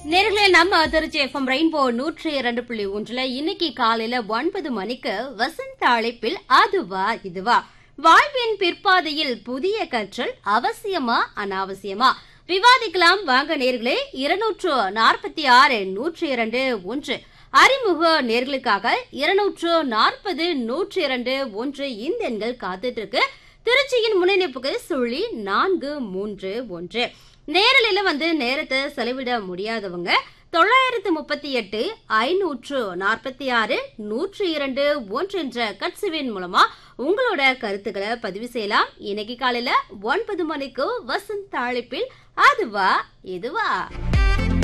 நேர்களே நம்ம Trichy FM rainbow நூற்றி இரண்டு புள்ளி ஒன்றுல இன்னைக்கு காலையில ஒன்பது மணிக்கு வசந்த அழைப்பில் அதுவா இதுவா வாழ்வின் பிற்பாதையில் புதிய கற்றல் அவசியமா அனாவசியமா விவாதிக்கலாம் வாங்க நேர்களே இருநூற்று நாற்பத்தி ஆறு நூற்றி இரண்டு ஒன்று அறிமுக நேர்களுக்காக இருநூற்று நாற்பது நூற்றி இரண்டு ஒன்று இந்த எண்கள் காத்துட்டு இருக்கு திருச்சியின் முன்னெடுப்புக்கு சுழி நான்கு மூன்று ஒன்று நேரலையில வந்து நேரத்தை செலவிட முடியாதவங்க தொள்ளாயிரத்து முப்பத்தி எட்டு ஐநூற்று நாற்பத்தி ஆறு நூற்றி இரண்டு ஒன்று என்ற கட்சிவின் மூலமா உங்களோட கருத்துக்களை பதிவு செய்யலாம் இன்னைக்கு காலையில ஒன்பது மணிக்கு வசந்த் அழைப்பில் அதுவா இதுவா